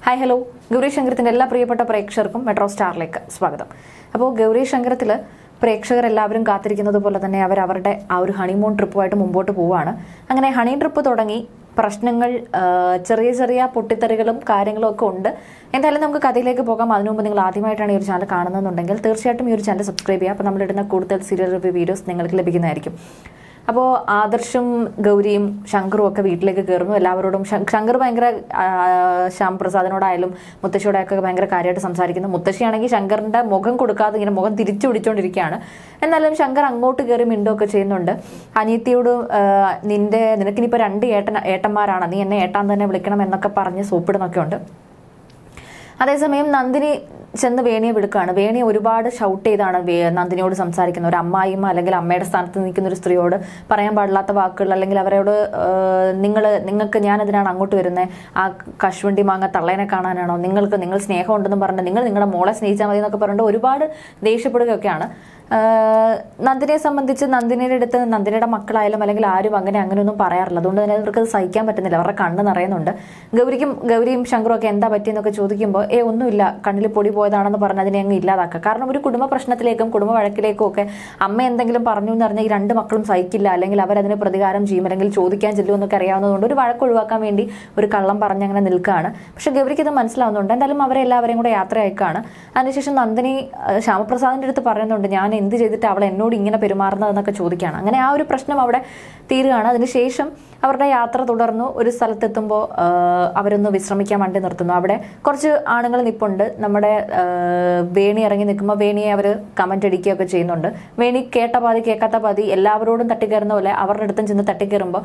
hi hello Gauri ശങ്കരത്തിന്റെ എല്ലാ പ്രിയപ്പെട്ട പ്രേക്ഷകർക്കും മെട്രോ സ്റ്റാറിലേക്ക് സ്വാഗതം അപ്പോൾ ഗൗരി ശങ്കരത്തിൽ പ്രേക്ഷകർ എല്ലാവരും കാത്തിരിക്കുന്നത് പോലെ തന്നെ അവർ അവരുടെ ആ ഒരു ഹണിമൂൺ ട്രിപ്പുമായിട്ട് മുമ്പോട്ട് പോവുകയാണ് അങ്ങനെ ഹണി ട്രിപ്പ് തുടങ്ങി പ്രശ്നങ്ങൾ ആ, ചെറിയ ചെറിയ പൊട്ടിത്തെറികളും കാര്യങ്ങളും ഒക്കെ ഉണ്ട് എന്തായാലും നമുക്ക് കഥയിലേക്ക് പോകാം അതിനു മുമ്പ് നിങ്ങൾ ആദ്യമായിട്ടാണ് ഈ ഒരു ചാനൽ കാണുന്നതെന്നുണ്ടെങ്കിൽ തീർച്ചയായിട്ടും ഈ ഒരു ചാനൽ സബ്സ്ക്രൈബ് ചെയ്യുക അപ്പോൾ നമ്മളിടുന്ന കൂടുതൽ സീരിയൽ റിവ്യൂ വീഡിയോസ് നിങ്ങൾക്ക് ലഭിക്കുന്നതായിരിക്കും അപ്പോൾ ആദർശും ഗൗരിയും ശങ്കറും ഒക്കെ വീട്ടിലേക്ക് കയറുന്നു എല്ലാവരോടും ശ- ശങ്കർ ഭയങ്കര ആ, ശ്യാം പ്രസാദിനോടായാലും മുത്തശ്ശിയോടൊക്കെ ഭയങ്കര കാര്യമായിട്ട് സംസാരിക്കുന്നു മുത്തശ്ശിയാണെങ്കിൽ ശങ്കറിന്റെ മുഖം കൊടുക്കാതെ ഇങ്ങനെ മുഖം തിരിച്ചു പിടിച്ചുകൊണ്ടിരിക്കുകയാണ് എന്നാലും ശങ്കർ അങ്ങോട്ട് കയറി മിണ്ടുമൊക്കെ ചെയ്യുന്നുണ്ട് അനിയത്തിയോട് ആ, നിന്റെ നിനക്കിനിപ്പോൾ രണ്ട് ഏട്ടൻ ഏട്ടന്മാരാണ് നീ എന്നെ ഏട്ടാൻ തന്നെ വിളിക്കണം എന്നൊക്കെ പറഞ്ഞ് സോപ്പിടുന്നൊക്കെ ഉണ്ട് അതേസമയം നന്ദിനി ചെന്ന് വേണിയെ വിളിക്കുകയാണ് വേണി ഒരുപാട് ഷൗട്ട് ചെയ്താണ് വേ- നന്ദിനിയോട് സംസാരിക്കുന്നത് ഒരു അമ്മായിമ്മ അല്ലെങ്കിൽ അമ്മയുടെ സ്ഥാനത്ത് നിൽക്കുന്ന ഒരു സ്ത്രീയോട് പറയാൻ പാടില്ലാത്ത വാക്കുകൾ അല്ലെങ്കിൽ അവരോട് നിങ്ങൾ നിങ്ങൾക്ക് ഞാനെതിനാണ് അങ്ങോട്ട് വരുന്നത് ആ കശുവണ്ടി മാങ്ങ തള്ളേനെ കാണാനാണോ നിങ്ങൾക്ക് നിങ്ങൾ സ്നേഹമുണ്ടെന്ന് പറഞ്ഞ് നിങ്ങൾ നിങ്ങളുടെ മോളെ സ്നേഹിച്ചാൽ മതി എന്നൊക്കെ പറഞ്ഞിട്ട് ഒരുപാട് ദേഷ്യപ്പെടുകയൊക്കെയാണ് ആഹ് നന്ദിനിയെ സംബന്ധിച്ച് നന്ദിനിയുടെ അടുത്ത് നന്ദിനിയുടെ മക്കളായാലും അല്ലെങ്കിൽ ആരും അങ്ങനെ അങ്ങനെയൊന്നും പറയാറില്ല അതുകൊണ്ട് തന്നെ അവർക്ക് അത് സഹിക്കാൻ പറ്റുന്നില്ല അവരുടെ കണ്ണ് നിറയുന്നുണ്ട് ഗൗരിക്കും ഗൗരിയും ശങ്കറും ഒക്കെ എന്താ പറ്റിയെന്നൊക്കെ ചോദിക്കുമ്പോൾ ഏ ഒന്നുമില്ല കണ്ണിൽ പൊടി പോയതാണെന്ന് പറഞ്ഞ് അതിനെ അങ്ങ് ഇല്ലാതാക്കുക കാരണം ഒരു കുടുംബ പ്രശ്നത്തിലേക്കും കുടുംബ വഴക്കിലേക്കും ഒക്കെ അമ്മ എന്തെങ്കിലും പറഞ്ഞു എന്ന് പറഞ്ഞാൽ ഈ രണ്ട് മക്കളും സഹിക്കില്ല അല്ലെങ്കിൽ അവരതിന് പ്രതികാരം ചെയ്യും അല്ലെങ്കിൽ ചോദിക്കാൻ ചെല്ലും എന്നൊക്കെ അറിയാവുന്നതുകൊണ്ട് ഒരു വഴക്ക് ഒഴിവാക്കാൻ വേണ്ടി ഒരു കള്ളം പറഞ്ഞ് അങ്ങനെ നിൽക്കുകയാണ് പക്ഷെ ഗൗരിക്ക് ഇത് മനസ്സിലാവുന്നുണ്ട് എന്തായാലും അവരെ എല്ലാവരെയും കൂടെ യാത്ര അയക്കുകയാണ് അതിനുശേഷം നന്ദിനി ആ, ശ്യാമപ്രസാദിന്റെ അടുത്ത് പറയുന്നുണ്ട് ഞാൻ എന്ത് ചെയ്തിട്ട് അവൾ എന്നോട് ഇങ്ങനെ പെരുമാറുന്നതെന്നൊക്കെ ചോദിക്കുകയാണ് അങ്ങനെ ആ ഒരു പ്രശ്നം അവിടെ തീരുകയാണ് അതിനുശേഷം അവരുടെ യാത്ര തുടർന്നു ഒരു സ്ഥലത്തെത്തുമ്പോൾ ആ, അവരൊന്ന് വിശ്രമിക്കാൻ വേണ്ടി നിർത്തുന്നു അവിടെ കുറച്ച് ആണുങ്ങൾ നിപ്പുണ്ട് നമ്മുടെ ആ, വേണി ഇറങ്ങി നിൽക്കുമ്പോൾ വേണിയെ അവർ കമന്റ് അടിക്കുകയൊക്കെ ചെയ്യുന്നുണ്ട് വേണി കേട്ട പാതി കേൾക്കാത്ത പാതി എല്ലാവരോടും തട്ടിക്കയറുന്ന പോലെ അവരുടെ അടുത്തും ചെന്ന് തട്ടിക്കയറുമ്പോൾ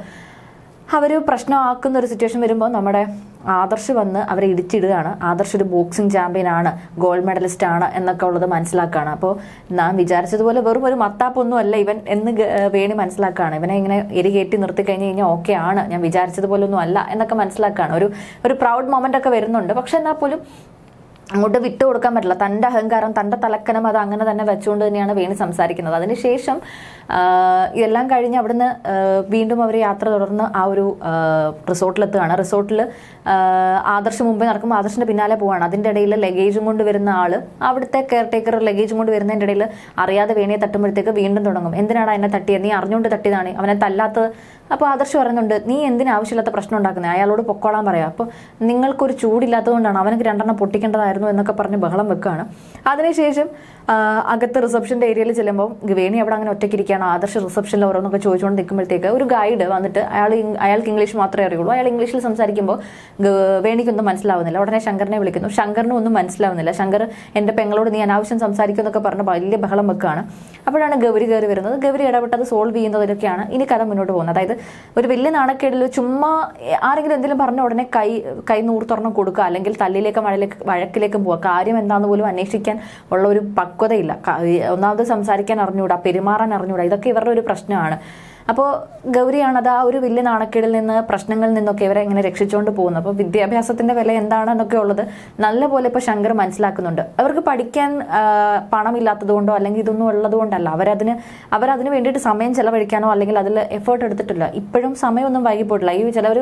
അവർ പ്രശ്നമാക്കുന്ന ഒരു സിറ്റുവേഷൻ വരുമ്പോൾ നമ്മുടെ ആദർശ് വന്ന് അവരെ ഇടിച്ചിടുകയാണ് ആദർശ് ഒരു ബോക്സിംഗ് ചാമ്പ്യൻ ആണ് ഗോൾഡ് മെഡലിസ്റ്റ് ആണ് എന്നൊക്കെ ഉള്ളത് മനസ്സിലാക്കുകയാണ് അപ്പോൾ ഞാൻ വിചാരിച്ചതുപോലെ വെറും ഒരു മത്താപ്പൊന്നും അല്ല ഇവൻ എന്ന് ഗ- ഏഹ് വേണി മനസ്സിലാക്കുകയാണ് ഇവനെ ഇങ്ങനെ എരികേറ്റി നിർത്തി കഴിഞ്ഞ് കഴിഞ്ഞാൽ ഓക്കെ ആണ് ഞാൻ വിചാരിച്ചതുപോലെ ഒന്നും അല്ല എന്നൊക്കെ മനസ്സിലാക്കുകയാണ് ഒരു ഒരു പ്രൗഡ് മൊമെന്റ് ഒക്കെ വരുന്നുണ്ട് പക്ഷെ എന്നാൽ പോലും അങ്ങോട്ട് വിട്ടു കൊടുക്കാൻ പറ്റില്ല തൻ്റെ അഹങ്കാരം തൻ്റെ തലക്കനം അത് അങ്ങനെ തന്നെ വെച്ചുകൊണ്ട് തന്നെയാണ് വേണി സംസാരിക്കുന്നത് അതിനുശേഷം ആ, ഇതെല്ലാം കഴിഞ്ഞ് അവിടുന്ന് ആ, വീണ്ടും അവർ യാത്ര തുടർന്ന് ആ ഒരു ആ, റിസോർട്ടിലെത്തുകയാണ് റിസോർട്ടിൽ ആ, ആദർശ് മുമ്പേ നടക്കുമ്പോൾ ആദർശിന്റെ പിന്നാലെ പോവാണ് അതിൻ്റെ ഇടയിൽ ലഗേജും കൊണ്ട് വരുന്ന ആള് അവിടുത്തെ കെയർ ടേക്കർ ലഗേജും കൊണ്ട് വരുന്നതിൻ്റെ ഇടയിൽ അറിയാതെ വേണിയെ തട്ടുമ്പോഴത്തേക്ക് വീണ്ടും തുടങ്ങും എന്തിനാണ് എന്നെ തട്ടിയത് നീ അറിഞ്ഞുകൊണ്ട് തട്ടിയതാണ് അവനെ തല്ലാത്തത് അപ്പോൾ ആദർശ് പറയുന്നുണ്ട് നീ എന്തിനാ ആവശ്യമില്ലാത്ത പ്രശ്നം ഉണ്ടാക്കുന്നത് അയാളോട് പൊക്കോളാൻ പറയാം അപ്പോൾ നിങ്ങൾക്കൊരു ചൂടില്ലാത്തതുകൊണ്ടാണ് അവനക്ക് രണ്ടെണ്ണം പൊട്ടിക്കേണ്ടതായിരുന്നു എന്നൊക്കെ പറഞ്ഞ് ബഹളം വെക്കുകയാണ് അതിനുശേഷം ആ, അകത്ത് റിസപ്ഷൻ്റെ ഏരിയയിൽ ചെല്ലുമ്പോൾ വേണി അവിടെ അങ്ങനെ ഒറ്റയ്ക്കിരിക്കുകയാണ് ആദർശ് റിസപ്ഷനിൽ ഓരോന്നൊക്കെ ചോദിച്ചുകൊണ്ട് നിൽക്കുമ്പോഴത്തേക്ക് ഒരു ഗൈഡ് വന്നിട്ട് അയാൾ ഇങ്- അയാൾക്ക് ഇംഗ്ലീഷ് മാത്രമേ അറിയുള്ളൂ അയാൾ ഇംഗ്ലീഷിൽ സംസാരിക്കുമ്പോൾ ഗ- വേണിക്കൊന്നും മനസ്സിലാവുന്നില്ല ഉടനെ ശങ്കറിനെ വിളിക്കുന്നു ശങ്കറിനും ഒന്നും മനസ്സിലാവുന്നില്ല ശങ്കർ എൻ്റെ പെങ്ങളോട് നീ അനാവശ്യം സംസാരിക്കും എന്നൊക്കെ പറഞ്ഞ് വലിയ ബഹളം വെക്കുകയാണ് അപ്പോഴാണ് ഗൗരി കയറി വരുന്നത് ഗൗരി ഇടപെട്ടത് സോൾവ് ചെയ്യുന്നതിലൊക്കെയാണ് ഇനി കഥ മുന്നോട്ട് പോകുന്നത് അതായത് ഒരു വലിയ നാണക്കേടിൽ ചുമ്മാ ആരെങ്കിലും എന്തെങ്കിലും പറഞ്ഞ ഉടനെ കൈ കൈ നൂർത്തൊരെണ്ണം കൊടുക്കുക അല്ലെങ്കിൽ തല്ലിലേക്ക് മഴയിലേക്ക് വഴക്കിലേക്ക് പോവുക കാര്യം എന്താണെന്ന് പോലും അന്വേഷിക്കാൻ ഉള്ള ഒരു പക്വതയില്ല ക- ഒന്നാമത് സംസാരിക്കാൻ അറിഞ്ഞൂടാ പെരുമാറാൻ അറിഞ്ഞൂടാ ഇതൊക്കെ ഇവരുടെ ഒരു പ്രശ്നമാണ് അപ്പോൾ ഗൗരിയാണ് അത് ആ ഒരു വലിയ നാണക്കേടിൽ നിന്ന് പ്രശ്നങ്ങളിൽ നിന്നൊക്കെ ഇവരെ ഇങ്ങനെ രക്ഷിച്ചുകൊണ്ട് പോകുന്നത് അപ്പോൾ വിദ്യാഭ്യാസത്തിന്റെ വില എന്താണെന്നൊക്കെ ഉള്ളത് നല്ലപോലെ ഇപ്പോൾ ശങ്കർ മനസ്സിലാക്കുന്നുണ്ട് അവർക്ക് പഠിക്കാൻ ആ, പണമില്ലാത്തത് കൊണ്ടോ അല്ലെങ്കിൽ ഇതൊന്നും ഉള്ളത് കൊണ്ടല്ല അവരതിന് അവരതിന് വേണ്ടിയിട്ട് സമയം ചെലവഴിക്കാനോ അല്ലെങ്കിൽ അതിൽ എഫേർട്ട് എടുത്തിട്ടില്ല ഇപ്പോഴും സമയമൊന്നും വൈകിപ്പോയിട്ടില്ല ഈ ചിലവർ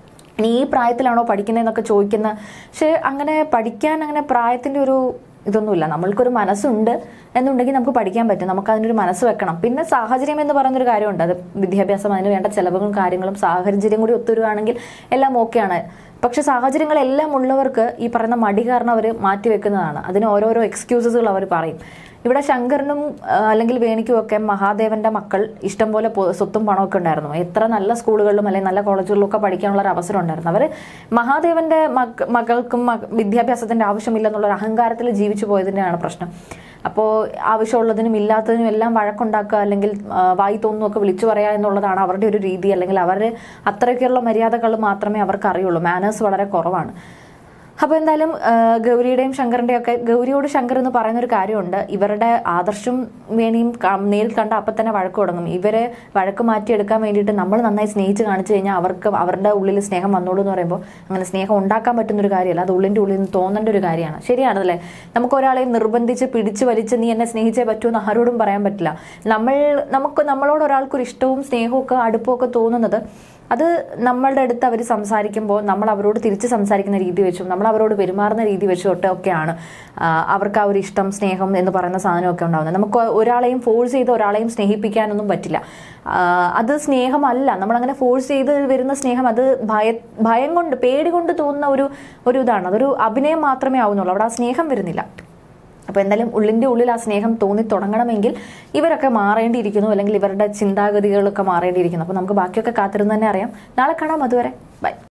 നീ ഈ പ്രായത്തിലാണോ പഠിക്കുന്നതെന്നൊക്കെ ചോദിക്കുന്ന പക്ഷേ അങ്ങനെ പഠിക്കാൻ അങ്ങനെ പ്രായത്തിന്റെ ഒരു ഇതൊന്നുമില്ല നമ്മൾക്കൊരു മനസ്സുണ്ട് എന്നുണ്ടെങ്കിൽ നമുക്ക് പഠിക്കാൻ പറ്റും നമുക്ക് അതിനൊരു മനസ്സ് വെക്കണം പിന്നെ സാഹചര്യം എന്ന് പറയുന്നൊരു കാര്യമുണ്ട് അത് വിദ്യാഭ്യാസം അതിന് വേണ്ട ചെലവുകളും കാര്യങ്ങളും സാഹചര്യം കൂടി ഒത്തുവരുവാണെങ്കിൽ എല്ലാം ഓക്കെയാണ് പക്ഷെ സാഹചര്യങ്ങളെല്ലാം ഉള്ളവർക്ക് ഈ പറയുന്ന മടി കാരണം അവർ മാറ്റിവെക്കുന്നതാണ് അതിന് ഓരോരോ എക്സ്ക്യൂസസുകൾ അവർ പറയും ഇവിടെ ശങ്കറിനും ആ, അല്ലെങ്കിൽ വേണിക്കും ഒക്കെ മഹാദേവന്റെ മക്കൾ ഇഷ്ടം പോലെ പൊ- സ്വത്തും പണമൊക്കെ ഉണ്ടായിരുന്നു എത്ര നല്ല സ്കൂളുകളിലും അല്ലെങ്കിൽ നല്ല കോളേജുകളിലും ഒക്കെ പഠിക്കാനുള്ള ഒരു അവസരം ഉണ്ടായിരുന്നു അവർ മഹാദേവന്റെ മക്ക മക്കൾക്കും മക- വിദ്യാഭ്യാസത്തിന്റെ ആവശ്യമില്ലെന്നുള്ള ഒരു അഹങ്കാരത്തിൽ ജീവിച്ചു പോയതിൻ്റെയാണ് പ്രശ്നം അപ്പോൾ ആവശ്യമുള്ളതിനും ഇല്ലാത്തതിനും എല്ലാം വഴക്കുണ്ടാക്കുക അല്ലെങ്കിൽ ആ, വായി തോന്നുന്നൊക്കെ വിളിച്ചു പറയുക എന്നുള്ളതാണ് അവരുടെ ഒരു രീതി അല്ലെങ്കിൽ അവരുടെ അത്രയ്ക്കുള്ള മര്യാദകൾ മാത്രമേ അവർക്ക് അറിയുള്ളൂ മാനേഴ്സ് വളരെ കുറവാണ് അപ്പോൾ എന്തായാലും ആ, ഗൗരിയുടെയും ശങ്കറിന്റെയും ഒക്കെ ഗൗരിയോട് ശങ്കർ എന്ന് പറയുന്ന ഒരു കാര്യമുണ്ട് ഇവരുടെ ആദർശം വേണിയും ക- നേരിൽ കണ്ട അപ്പം തന്നെ വഴക്ക് തുടങ്ങും ഇവരെ വഴക്ക് മാറ്റിയെടുക്കാൻ വേണ്ടിയിട്ട് നമ്മൾ നന്നായി സ്നേഹിച്ച് കാണിച്ചു കഴിഞ്ഞാൽ അവർക്ക് അവരുടെ ഉള്ളിൽ സ്നേഹം വന്നോളൂ എന്ന് പറയുമ്പോൾ അങ്ങനെ സ്നേഹം ഉണ്ടാക്കാൻ പറ്റുന്ന ഒരു കാര്യമല്ല അത് ഉള്ളിൻ്റെ ഉള്ളിൽ നിന്ന് തോന്നേണ്ട ഒരു കാര്യമാണ് ശരിയാണല്ലേ നമുക്ക് ഒരാളെ നിർബന്ധിച്ച് പിടിച്ച് വലിച്ച് നീ എന്നെ സ്നേഹിച്ചേ പറ്റൂ എന്ന് ആരോടും പറയാൻ പറ്റില്ല നമ്മൾ നമുക്ക് നമ്മളോട് ഒരാൾക്കൊരു ഇഷ്ടവും സ്നേഹവും ഒക്കെ അടുപ്പവും ഒക്കെ തോന്നുന്നത് അത് നമ്മളുടെ അടുത്ത് അവർ സംസാരിക്കുമ്പോൾ നമ്മൾ അവരോട് തിരിച്ച് സംസാരിക്കുന്ന രീതി വെച്ചും നമ്മൾ അവരോട് പെരുമാറുന്ന രീതി വെച്ചും ഒക്കെ ഒക്കെയാണ് ആ, അവർക്ക് ആ ഒരു ഇഷ്ടം സ്നേഹം എന്ന് പറയുന്ന സാധനമൊക്കെ ഉണ്ടാകുന്നത് നമുക്ക് ഒരാളെയും ഫോഴ്സ് ചെയ്ത് ഒരാളെയും സ്നേഹിപ്പിക്കാനൊന്നും പറ്റില്ല ആ, അത് സ്നേഹമല്ല നമ്മളങ്ങനെ ഫോഴ്സ് ചെയ്ത് വരുന്ന സ്നേഹം അത് ഭയ ഭയം കൊണ്ട് പേടി കൊണ്ട് തോന്നുന്ന ഒരു ഒരു ഇതാണ് അതൊരു അഭിനയം മാത്രമേ ആവുന്നുള്ളൂ അവിടെ ആ സ്നേഹം വരുന്നില്ല അപ്പോൾ എന്തായാലും ഉള്ളിൻ്റെ ഉള്ളിൽ ആ സ്നേഹം തോന്നി തുടങ്ങണമെങ്കിൽ ഇവരൊക്കെ മാറേണ്ടിയിരിക്കുന്നു അല്ലെങ്കിൽ ഇവരുടെ ചിന്താഗതികളൊക്കെ മാറേണ്ടിയിരിക്കുന്നു അപ്പോൾ നമുക്ക് ബാക്കിയൊക്കെ കാത്തിരുന്ന് തന്നെ അറിയാം നാളെ കാണാം അതുവരെ ബൈ